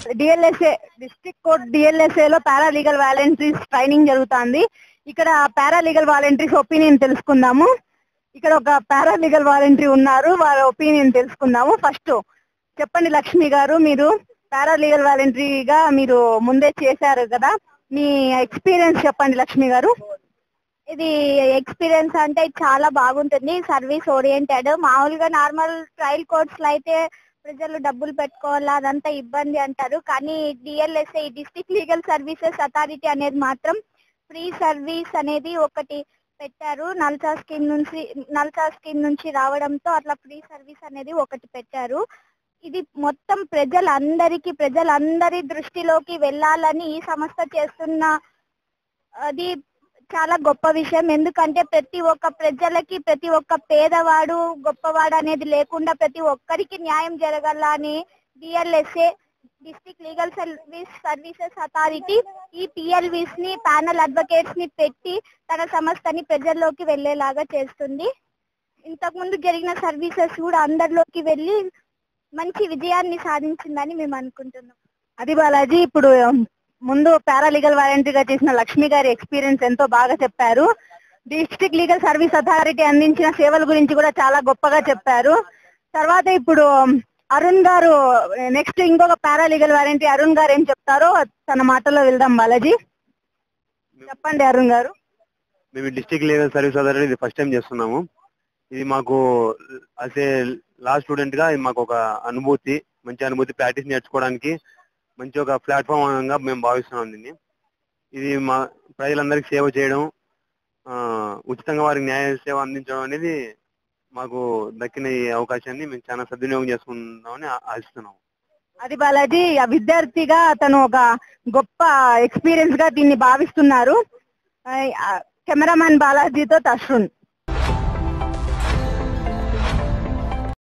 DLSA district court DLSA లో paralegal volunteers training జరుగుతుంది ఇక్కడ పారాలీగల్ వాలంటీర్స్ ఒపీనియన్ తెలుసుకుందాము ఇక్కడ ఒక పారాలీగల్ వాలంటీర్ ఉన్నారు వారి ఒపీనియన్ తెలుసుకుందాము ఫస్ట్ చెప్పండి లక్ష్మి గారు మీరు పారాలీగల్ వాలంటరీగా మీరు ముందే చేశారు కదా మీ ఎక్స్పీరియన్స్ చెప్పండి లక్ష్మి గారు ఇది ఎక్స్పీరియన్స్ అంటే చాలా బాగుంటుంది సర్వీస్ ఓరియంటెడ్ మామూలుగా నార్మల్ ట్రయల్ కోర్ట్స్ లో అయితే ప్రజలు డబ్బులు పెట్టుకోవాలా అదంతా ఇబ్బంది అంటారు కానీ DLSI district legal services authority అనేది మాత్రం ఫ్రీ సర్వీస్ అనేది ఒకటి పెట్టారు నల్సా స్కీమ్ నుంచి నల్సా స్కీమ్ నుంచి రావడంతో అట్లా ఫ్రీ సర్వీస్ అనేది ఒకటి పెట్టారు ఇది మొత్తం ప్రజలందరికీ ప్రజలందరి దృష్టిలోకి వెళ్ళాలని ఈ సంస్థ చేస్తున్న అది చాలా గొప్ప విషయం ఎందుకంటే ప్రతి ఒక్క ప్రజలకి ప్రతి ఒక్క పేదవాడు గొప్పవాడు అనేది లేకుండా ప్రతి ఒక్కరికి న్యాయం జరగాలని DLSA district legal service services authority ఈ పిఎల్విస్ ని ప్యానల్ అడ్వకేట్స్ ని పెట్టి తన సంస్థని ప్రజల్లోకి వెళ్ళేలాగా చేస్తుంది ఇంతకు ముందు జరిగిన సర్వీసెస్ కూడా అందరిలోకి వెళ్ళి మంచి విజయాన్ని సాధించిందని మేము అనుకుంటున్నాం అది బాలాజీ ఇప్పుడు ముందు పారాలీగల్ వాలంటీర్ గా చేసిన లక్ష్మి గారి ఎక్స్పీరియన్స్ ఎంతో బాగా చెప్పారు డిస్ట్రిక్ట్ లీగల్ సర్వీస్ అథారిటీ అందించిన సేవల గురించి కూడా చాలా గొప్పగా చెప్పారు తర్వాత ఇప్పుడు అరుణ్ గారు నెక్స్ట్ ఇంకొక పారాలీగల్ వాలంటీ అరుణ్ గారు ఏం చెప్తారో తన మాటల్లో వెళ్దాం బాలాజీ చెప్పండి అరుణ్ గారు మేము డిస్ట్రిక్ట్ లీగల్ సర్వీస్ అథారిటీ ఇది ఫస్ట్ టైం చేస్తున్నాము ఇది మాకు అసే లా స్టూడెంట్ గా ఇది మాకు ఒక అనుభూతి మంచి అనుభూతి ప్రాక్టీస్ నేర్చుకోవడానికి మంచి ఒక ప్లాట్ఫామ్ గా మేము భావిస్తున్నాం దీన్ని ఇది మా ప్రజలందరికీ సేవ చేయడం ఆ, ఉచితంగా వారికి న్యాయ సేవ అందించడం అనేది మాకు దక్కిన ఈ అవకాశాన్ని మేము చాలా సద్వినియోగం చేసుకుందామని ఆ- ఆశిస్తున్నాం అది బాలాజీ ఆ విద్యార్థిగా తను ఒక గొప్ప ఎక్స్పీరియన్స్ గా దీన్ని భావిస్తున్నారు ఆ, కెమెరామ్యాన్ బాలాజీతో తశ్రున్